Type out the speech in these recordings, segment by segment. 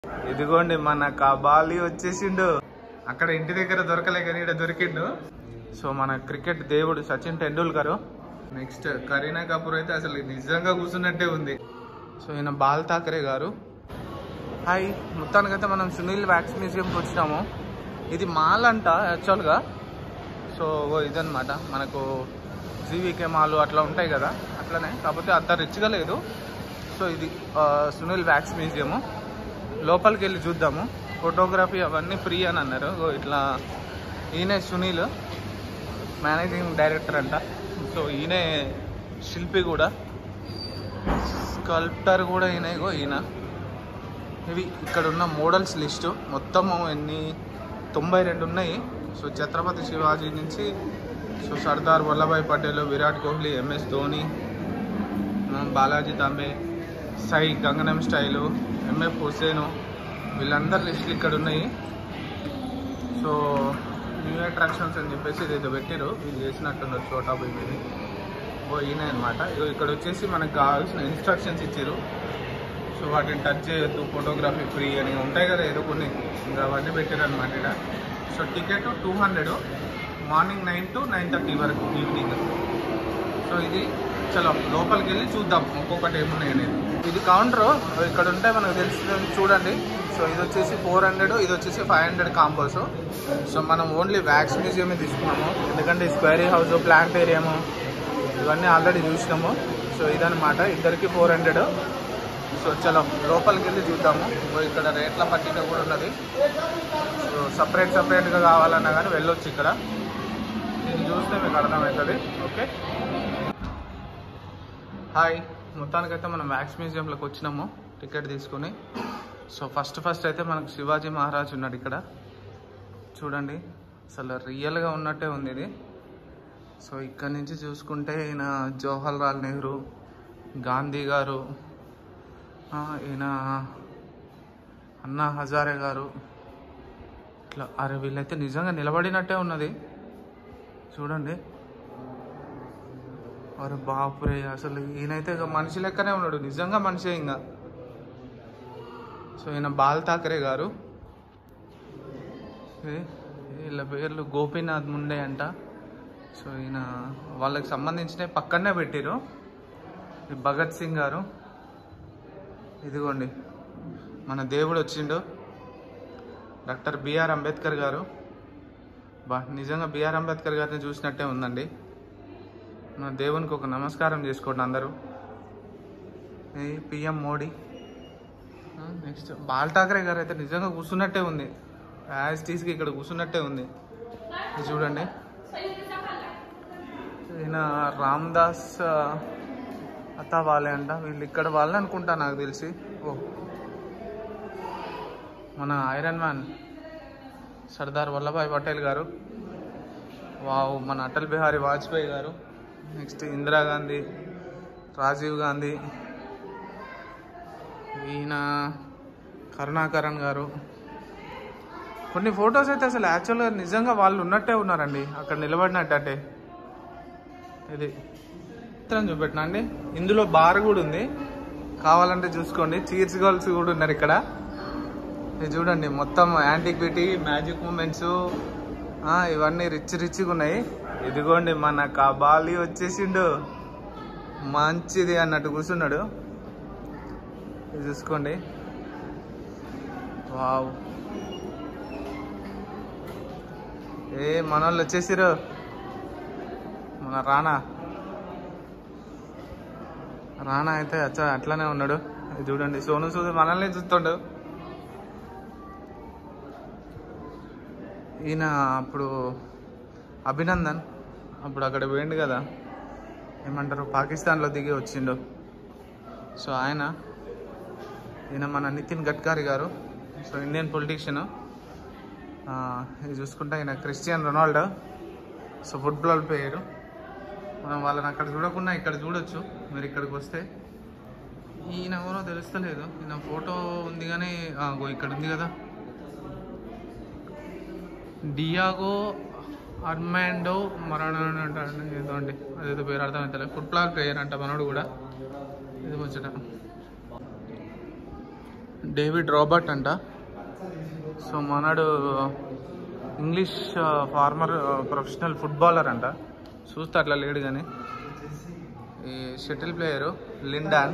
ఇదిగోండి మన కబాలి వచ్చేసిండు అక్కడ ఇంటి దగ్గర దొరకలే కానీ ఇక్కడ దొరికిండు సో మన క్రికెట్ దేవుడు సచిన్ టెండూల్కర్ నెక్స్ట్ కరీనా కపూర్ అయితే అసలు నిజంగా కూర్చున్నట్టే ఉంది సో ఈయన బాల్ ఠాకరే గారు హాయ్ మొత్తానికైతే మనం సునీల్ వ్యాక్స్ మ్యూజియంకి వచ్చినాము ఇది మాల్ అంట యాక్చువల్గా సో ఓ ఇదన్నమాట మనకు జీవికే మాలు అట్లా ఉంటాయి కదా అట్లనే కాకపోతే అంత రిచ్గా లేదు సో ఇది ఆ, సునీల్ వ్యాక్స్ మ్యూజియము లోపలికి వెళ్ళి చూద్దాము ఫోటోగ్రఫీ అవన్నీ ఫ్రీ అని అన్నారు ఓ ఇట్లా ఈయనే సునీల్ మేనేజింగ్ డైరెక్టర్ అంట సో ఈయనే శిల్పి కూడా స్కల్ప్టర్ కూడా ఈయన ఇగో ఈయన ఇవి ఇక్కడ ఉన్న మోడల్స్ లిస్టు మొత్తము ఎన్ని తొంభై రెండు ఉన్నాయి సో ఛత్రపతి శివాజీ నుంచి సో సర్దార్ వల్లభాయ్ పటేల్ విరాట్ కోహ్లీ ఎంఎస్ ధోని ఆ, Balaji Tambe Psy Gangnam style MF Husain వీళ్ళందరి లిస్టులు ఇక్కడ ఉన్నాయి సో న్యూ అట్రాక్షన్స్ అని చెప్పేసి ఇది ఏదో పెట్టారు ఇది చేసినట్టున్నారు చోటా పోయి మీద ఓ ఈయన అనమాట ఇక్కడ వచ్చేసి మనకు కావాల్సిన ఇన్స్ట్రక్షన్స్ ఇచ్చారు సో వాటిని టచ్ చేయొద్దు ఫోటోగ్రఫీ ఫ్రీ అని ఉంటాయి కదా ఏదో కొన్ని ఇంకా అవన్నీ పెట్టారు అనమాట ఇక్కడ so ticket two hundred morning nine to nine thirty వరకు ఈవినింగ్ సో ఇది చలో లోపలికి వెళ్ళి చూద్దాం ఒక్కొక్కటి ఏమున్నాయి అనేది ఇది కౌంటర్ ఇక్కడ ఉంటే మనకు తెలిసి చూడండి సో ఇది వచ్చేసి ఫోర్ హండ్రెడ్ ఇది వచ్చేసి ఫైవ్ హండ్రెడ్ కాంబోస్ సో మనం ఓన్లీ వ్యాక్స్ మ్యూజియమే తీసుకున్నాము ఎందుకంటే స్క్వేరీ హౌస్ ప్లాంటేరియము ఇవన్నీ ఆల్రెడీ చూసినాము సో ఇదన్నమాట ఇద్దరికి ఫోర్ హండ్రెడ్ సో చలో లోపలికి వెళ్ళి చూద్దాము ఇగో ఇక్కడ రేట్ల పట్టిక కూడా ఉన్నది సో సపరేట్ సపరేట్గా కావాలన్నా కానీ వెళ్ళొచ్చు ఇక్కడ దీన్ని చూస్తే మీకు అర్థమవుతుంది ఓకే హాయ్ మొత్తానికైతే మనం వ్యాక్స్ మ్యూజియంలోకి వచ్చినాము టికెట్ తీసుకొని సో ఫస్ట్ ఫస్ట్ అయితే మనకు శివాజీ మహారాజ్ ఉన్నాడు ఇక్కడ చూడండి అసలు రియల్గా ఉన్నట్టే ఉంది ఇది సో ఇక్కడ నుంచి చూసుకుంటే ఈయన జవహర్ లాల్ నెహ్రూ గాంధీ గారు ఆ, ఈయన అన్నా హజారే గారు ఇట్లా అరే వీళ్ళైతే నిజంగా నిలబడినట్టే ఉన్నది చూడండి అరే బాపురే అసలు ఈయనైతే ఇక మనిషి లెక్కనే ఉన్నాడు నిజంగా మనిషే ఇంకా సో ఈయన బాల్ ఠాకరే గారు ఏ- వీళ్ళ పేర్లు గోపీనాథ్ ముండే అంట సో ఈయన వాళ్ళకి సంబంధించిన పక్కనే పెట్టిరు ఈ భగత్ సింగ్ గారు ఇదిగోండి మన దేవుడు వచ్చిండు డాక్టర్ బిఆర్ అంబేద్కర్ గారు బా నిజంగా బిఆర్ అంబేద్కర్ గారిని చూసినట్టే ఉందండి మన దేవునికి ఒక నమస్కారం చేసుకోండి అందరూ ఈ పిఎం మోడీ నెక్స్ట్ బాల్ ఠాకరే గారు అయితే నిజంగా కూర్చున్నట్టే ఉంది యాజ్ టీస్కి ఇక్కడ కూర్చున్నట్టే ఉంది ఇది చూడండి ఈయన రామ్దాస్ అత్తా వాళ్ళే అంట వీళ్ళు ఇక్కడ వాళ్ళే అనుకుంటా నాకు తెలిసి ఓ మన ఐరన్ మ్యాన్ సర్దార్ వల్లభాయ్ పటేల్ గారు వావ్ మన అటల్ బిహారీ వాజ్పేయి గారు నెక్స్ట్ ఇందిరాగాంధీ రాజీవ్ గాంధీ ఈయన కరుణాకరణ్ గారు కొన్ని ఫొటోస్ అయితే అసలు యాక్చువల్గా నిజంగా వాళ్ళు ఉన్నట్టే ఉన్నారండి అక్కడ నిలబడినట్టే ఇది చిత్రం చూపెట్టినా అండి ఇందులో బార్ కూడా ఉంది కావాలంటే చూసుకోండి చీర్స్ గర్ల్స్ కూడా ఉన్నారు ఇక్కడ ఇది చూడండి మొత్తం యాంటిక్విటీ మ్యాజిక్ మూమెంట్స్ ఇవన్నీ రిచ్ రిచ్గా ఉన్నాయి ఇదిగోండి మన కబాలి వచ్చేసిండు మంచిది అన్నట్టు కూర్చున్నాడు ఇది చూసుకోండి వావ్ ఏ మన వాళ్ళు వచ్చేసిరు మన రానా రానా అయితే అచ్చా అట్లానే ఉన్నాడు ఇది చూడండి సోను సూద్ మనల్ని చూస్తుండు ఈయన అప్పుడు అభినందన్ అప్పుడు అక్కడ పోయిండు కదా ఏమంటారు పాకిస్తాన్లో దిగి వచ్చిండు సో ఆయన ఈయన మన నితిన్ గడ్కరీ గారు సో ఇండియన్ పొలిటీషియన్ ఇది చూసుకుంటే ఆయన Cristiano Ronaldo so football player మనం వాళ్ళని అక్కడ చూడకుండా ఇక్కడ చూడొచ్చు మీరు ఇక్కడికి వస్తే ఈయన ఎవరో తెలుస్తలేదు ఈయన ఫోటో ఉంది కానీ ఆ, గో ఇక్కడ ఉంది కదా డియాగో అర్మాండో మరాడో అంటాడు ఏదో అండి అదేదో పేరు అర్థమవుతలేదు ఫుట్బాల్ ప్లేయర్ అంట మనోడు కూడా ఇది ముచ్చట డేవిడ్ రాబర్ట్ అంట సో మనడు ఇంగ్లీష్ ఫార్మర్ ప్రొఫెషనల్ ఫుట్బాలర్ అంట చూస్తే అట్లా లేడు కానీ ఈ షటిల్ ప్లేయరు లిండాన్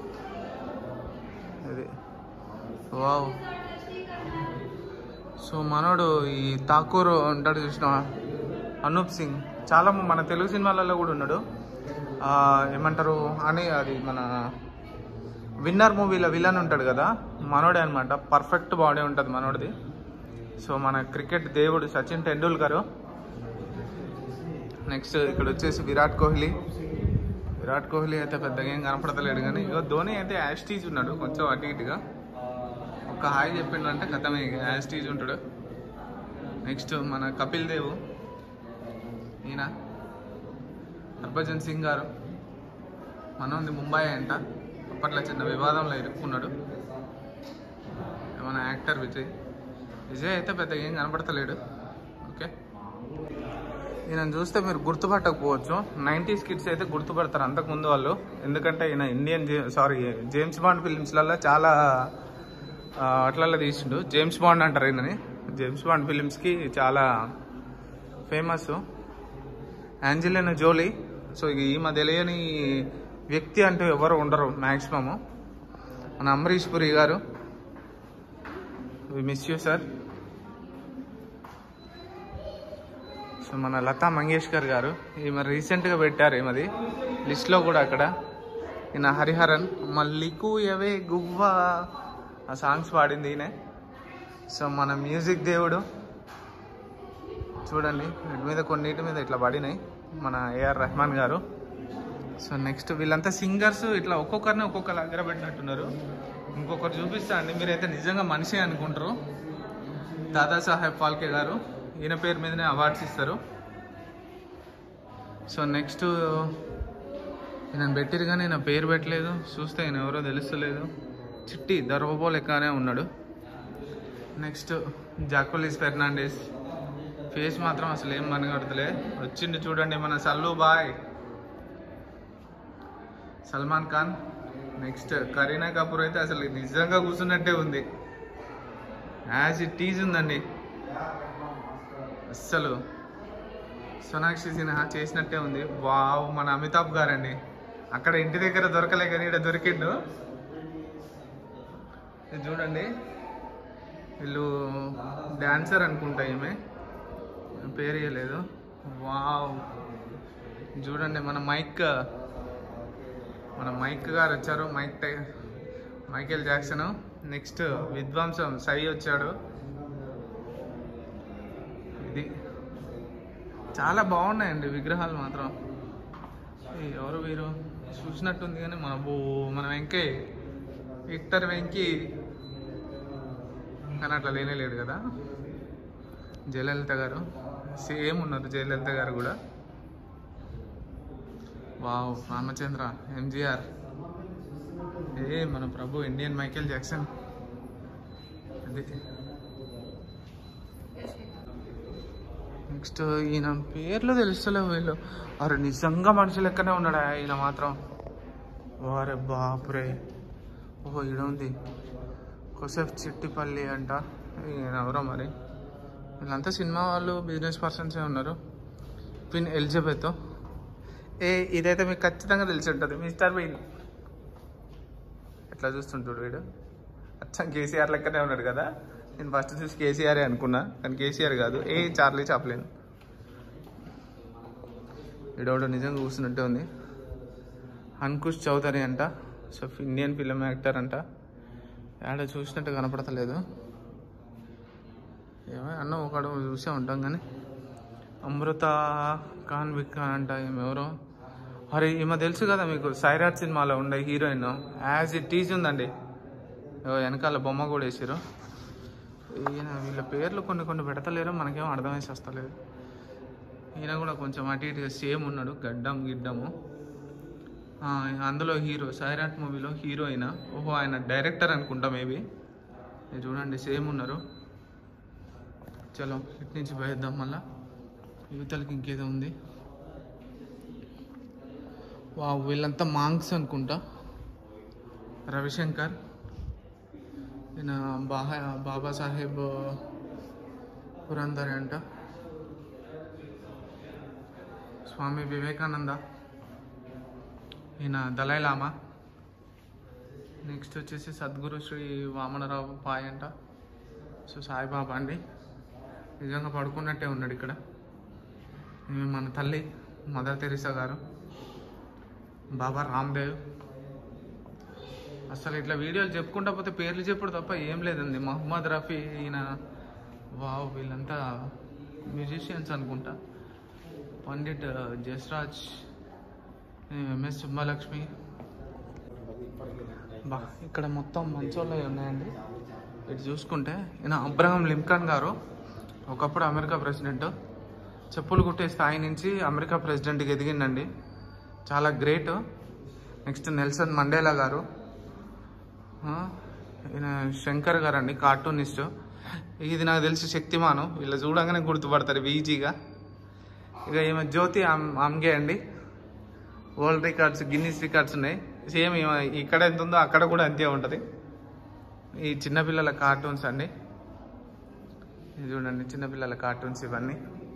ఇది వావ్ సో మనోడు ఈ ఠాకూర్ ఉంటాడు చూసిన అనూప్ సింగ్ చాలా మన తెలుగు సినిమాలలో కూడా ఉన్నాడు ఆ, ఏమంటారు అని అది మన విన్నర్ మూవీలో విలన్ ఉంటాడు కదా మనోడే అనమాట పర్ఫెక్ట్ బాడీ ఉంటుంది మనోడిది సో మన క్రికెట్ దేవుడు సచిన్ టెండూల్కర్ నెక్స్ట్ ఇక్కడ వచ్చేసి విరాట్ కోహ్లీ విరాట్ కోహ్లీ అయితే పెద్దగా ఏం కనపడతలేడు కానీ ఇగో ధోని అయితే యాస్టీజ్ ఉన్నాడు కొంచెం అటు ఇటుగా ఒక హాయ్ చెప్పిండు అంటే కథమే యాస్టీజ్ ఉంటాడు నెక్స్ట్ మన కపిల్ దేవ్ ఈయన హర్భజన్ సింగ్ గారు మనది ముంబై అంట అప్పట్లో చిన్న వివాదంలో ఇరుక్కున్నాడు మన యాక్టర్ విజయ్ విజయ్ అయితే పెద్దగా ఏం కనపడతలేడు ఓకే ఈయన చూస్తే మీరు గుర్తుపట్టకపోవచ్చు నైంటీస్ కిడ్స్ అయితే గుర్తుపడతారు అంతకుముందు వాళ్ళు ఎందుకంటే ఈయన ఇండియన్ సారీ జేమ్స్ బాండ్ ఫిలిమ్స్లలో చాలా ఆ, అట్లల్లో తీసిండు జేమ్స్ బాండ్ అంటారు ఈయనని జేమ్స్ బాండ్ ఫిలిమ్స్కి చాలా ఫేమస్ యాంజలినా జోలీ సో ఇక ఈమె తెలియని వ్యక్తి అంటూ ఎవరు ఉండరు మ్యాక్సిమము మన అంబరీష్ పురి గారు we miss you sir so మన లతా మంగేష్కర్ గారు ఈమె రీసెంట్గా పెట్టారు ఈమెది లిస్ట్లో కూడా అక్కడ ఈయన హరిహరన్ మల్లికు ఎవే గువ్వ ఆ సాంగ్స్ పాడింది ఈయనే సో మన మ్యూజిక్ దేవుడు చూడండి వీటి మీద కొన్నిటి మీద ఇట్లా పడినాయి మన ఏఆర్ రెహమాన్ గారు సో నెక్స్ట్ వీళ్ళంతా సింగర్స్ ఇట్లా ఒక్కొక్కరిని ఒక్కొక్కరు దగ్గర పెట్టినట్టున్నారు ఇంకొకరు చూపిస్తా అండి మీరైతే నిజంగా మనిషి అనుకుంటారు దాదాసాహెబ్ ఫాల్కే గారు ఈయన పేరు మీదనే అవార్డ్స్ ఇస్తారు సో నెక్స్ట్ ఈయన పెట్టిరు కానీ ఈయన పేరు పెట్టలేదు చూస్తే ఈయన ఎవరో తెలుస్తలేదు చిట్టి దర్వబో లెక్కనే ఉన్నాడు నెక్స్ట్ జాకోలిస్ ఫెర్నాండెస్ ఫేస్ మాత్రం అసలు ఏం మనగడతలే వచ్చిండు చూడండి మన సల్లు బాయ్ సల్మాన్ ఖాన్ నెక్స్ట్ కరీనా కపూర్ అయితే అసలు నిజంగా కూర్చున్నట్టే ఉంది యాజ్ ఇట్ ఈజ్ ఉందండి అస్సలు సోనాక్షి సిన్హా చేసినట్టే ఉంది వావ్ మన అమితాబ్ గారండి అక్కడ ఇంటి దగ్గర దొరకలే కానీ ఇక్కడ దొరికిండు ఇది చూడండి వీళ్ళు డాన్సర్ అనుకుంటా ఈమె పేరు ఇవ్వలేదు వావ్ చూడండి మన మైక్ మన మైక్ గారు వచ్చారు మైక్ టై మైకేల్ జాక్సన్ నెక్స్ట్ విధ్వంసం సై వచ్చాడు ఇది చాలా బాగున్నాయండి విగ్రహాలు మాత్రం ఏ, ఎవరు వీరు చూసినట్టుంది కానీ మన బో మన వెంకీ విక్టర్ వెంకీ కానీ అట్లా లేనే లేడు కదా జయలలిత గారు సేమ్ ఉన్నారు జయలలిత గారు కూడా వావ్ రామచంద్ర ఎంజిఆర్ ఏ మన ప్రభు ఇండియన్ మైకేల్ జాక్సన్ అది నెక్స్ట్ ఈయన పేర్లు తెలుస్తలేవు వీళ్ళు అరే నిజంగా మనిషి లెక్కనే ఉన్నాడు ఈయన మాత్రం వారే బాపురే ఓహో ఈడ ఉంది కొసేఫ్ చిట్టిపల్లి అంట ఈయన ఎవరో మరి వీళ్ళంతా సినిమా వాళ్ళు బిజినెస్ పర్సన్సే ఉన్నారు క్వీన్ ఎలిజబెత్ ఏ ఇదైతే మీకు ఖచ్చితంగా తెలిసి ఉంటుంది మిస్టర్ బీన్ ఎట్లా చూస్తుంటాడు వీడు అచ్చం కేసీఆర్ లెక్కనే ఉన్నాడు కదా నేను ఫస్ట్ చూసి కేసీఆర్ అనుకున్నా కానీ కేసీఆర్ కాదు ఏ చార్లీ చాప్లేన్ వీడోడు నిజంగా కూర్చున్నట్టే ఉంది అంకుష్ చౌదరి అంట సో ఇండియన్ ఫిలిం యాక్టర్ అంట ఆడ చూసినట్టు కనపడతలేదు ఏమో అన్న ఒకడు చూసే ఉంటాం కానీ అమృత ఖాన్ విఖాన్ అంట ఈమె ఎవరో అరే ఈమె తెలుసు కదా మీకు సైరాట్ సినిమాలో ఉండే హీరోయిన్ యాజ్ ఇట్ ఈజ్ ఉందండి ఏవో వెనకాల బొమ్మ కూడా వేసారు ఈయన వీళ్ళ పేర్లు కొన్ని కొన్ని పెడతలేరు మనకేం అర్థమేసి వస్తలేదు ఈయన కూడా కొంచెం అటు ఇటుగా సేమ్ ఉన్నాడు గడ్డం గిడ్డము ఆ, అందులో హీరో సైరాట్ మూవీలో హీరోయిన్ ఓహో ఆయన డైరెక్టర్ అనుకుంటా మేబీ ఇది చూడండి సేమ్ ఉన్నారు చలో ఇటు నుంచి పోయేద్దాం మళ్ళా యువతలకి ఇంకేదో ఉంది వా వీళ్ళంతా మాంక్స్ అనుకుంటా రవిశంకర్ ఈయన బాహా బాబాసాహెబ్ పురందర్ అంట స్వామి వివేకానంద ఈయన దలై లామా నెక్స్ట్ వచ్చేసి సద్గురు శ్రీ వామనరావు పాయ్ అంట సో సాయిబాబా అండి నిజంగా పడుకున్నట్టే ఉన్నాడు ఇక్కడ ఈమె మన తల్లి మదర్ తెరిసా గారు బాబా రామ్దేవ్ అసలు ఇట్లా వీడియోలు చెప్పుకుంటా పోతే పేర్లు చెప్పుడు తప్ప ఏం లేదండి మహమ్మద్ రఫీ ఈయన వావ్ వీళ్ళంతా మ్యూజిషియన్స్ అనుకుంటా పండిట్ జస్రాజ్ ఎంఎస్ సుబ్బలక్ష్మి బా ఇక్కడ మొత్తం మంచోళ్ళే ఉన్నాయండి ఇటు చూసుకుంటే ఈయన అబ్రహం లింకన్ గారు ఒకప్పుడు అమెరికా ప్రెసిడెంట్ చెప్పులు కుట్టే స్థాయి నుంచి అమెరికా ప్రెసిడెంట్కి ఎదిగిందండి చాలా గ్రేట్ నెక్స్ట్ నెల్సన్ మండేలా గారు ఆ, ఈయన శంకర్ గారు అండి కార్టూనిస్ట్ ఇది నాకు తెలిసి శక్తిమాను వీళ్ళు చూడంగానే గుర్తుపడతారు ఈజీగా ఇక ఈమె జ్యోతి ఆమ్- ఆమ్గే అండి వరల్డ్ రికార్డ్స్ గిన్నీస్ రికార్డ్స్ ఉన్నాయి సేమ్ ఈమె ఇక్కడ ఎంత ఉందో అక్కడ కూడా అంతే ఉంటుంది ఈ చిన్నపిల్లల కార్టూన్స్ అండి ఇది చూడండి చిన్నపిల్లల కార్టూన్స్ ఇవన్నీ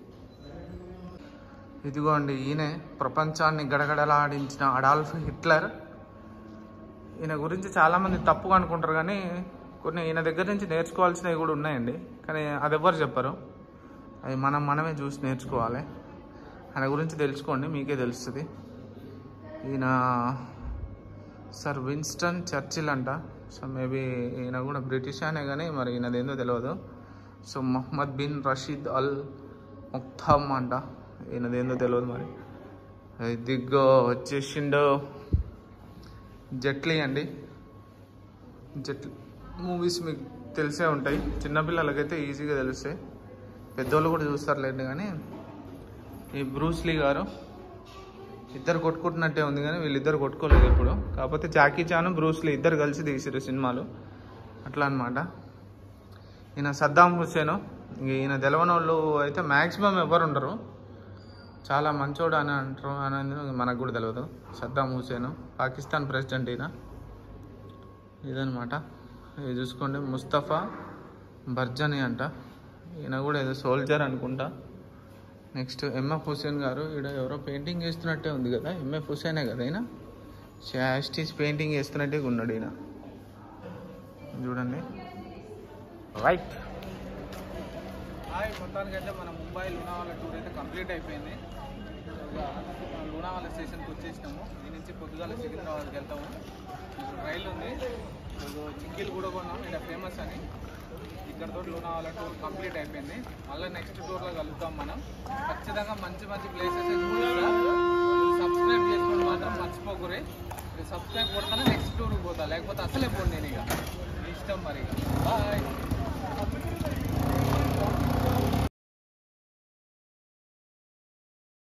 ఇదిగోండి ఈయనే ప్రపంచాన్ని గడగడలాడించిన అడాల్ఫ్ హిట్లర్ ఈయన గురించి చాలామంది తప్పుగా అనుకుంటారు కానీ కొన్ని ఈయన దగ్గర నుంచి నేర్చుకోవాల్సినవి కూడా ఉన్నాయండి కానీ అది ఎవ్వరు చెప్పరు అది మనం మనమే చూసి నేర్చుకోవాలి ఆయన గురించి తెలుసుకోండి మీకే తెలుస్తుంది ఈయన సర్ విన్స్టన్ చర్చిల్ అంట సో మేబీ ఈయన కూడా బ్రిటిష్ అనే కానీ మరి ఈయనది ఏందో తెలియదు so Mohammed bin Rashid Al Maktoum అంట ఈయనది ఏందో తెలియదు మరి అది దిగ్గో వచ్చేసిండో జెట్లీ అండి జెట్ మూవీస్ మీకు తెలిసే ఉంటాయి చిన్నపిల్లలకైతే ఈజీగా తెలుస్తాయి పెద్దోళ్ళు కూడా చూస్తారులేండి కానీ ఈ బ్రూస్లీ గారు ఇద్దరు కొట్టుకుంటున్నట్టే ఉంది కానీ వీళ్ళిద్దరు కొట్టుకోలేదు ఇప్పుడు కాకపోతే జాకీ చాన్ బ్రూస్లీ ఇద్దరు కలిసి తీసిరు సినిమాలు అట్లా అనమాట ఈయన సద్దాం హుస్సేను ఇంక ఈయన తెలవని వాళ్ళు అయితే మ్యాక్సిమం ఎవరు ఉండరు చాలా మంచోడు అని అంటారు అని మనకు కూడా తెలియదు సద్దాం హుసేన్ పాకిస్తాన్ ప్రెసిడెంట్ ఈయన ఇదనమాట ఇది చూసుకోండి ముస్తఫా బర్జనీ అంట ఈయన కూడా ఏదో సోల్జర్ అనుకుంటా నెక్స్ట్ ఎంఎఫ్ హుసేన్ గారు ఈడ ఎవరో పెయింటింగ్ చేస్తున్నట్టే ఉంది కదా ఎంఎఫ్ హుసేనే కదా ఈయన షాస్టీస్ పెయింటింగ్ చేస్తున్నట్టే ఉన్నాడు ఈయన చూడండి రైట్ హాయ్ మొత్తానికైతే మన ముంబై లోనావాల టూర్ అయితే కంప్లీట్ అయిపోయింది ఇక లోనావాల స్టేషన్కి వచ్చేసినాము దీని నుంచి పొద్దుగాల సికింద్రాబాద్కి వెళ్తాము ఇప్పుడు రైలు ఉంది ఇదిగో చిక్కీలు కూడా కొన్నాం ఇక్కడ ఫేమస్ అని ఇక్కడతో లోనావాల టూర్ కంప్లీట్ అయిపోయింది మళ్ళీ నెక్స్ట్ టూర్లో కలుద్దాం మనం ఖచ్చితంగా మంచి మంచి ప్లేసెస్ చూపిస్తా సబ్స్క్రైబ్ చేసుకుని మాత్రం మర్చిపోకురే సబ్స్క్రైబ్ కొడతానే నెక్స్ట్ టూర్కి పోతా లేకపోతే అసలే పోను నేను ఇక మీ ఇష్టం మరి బాయ్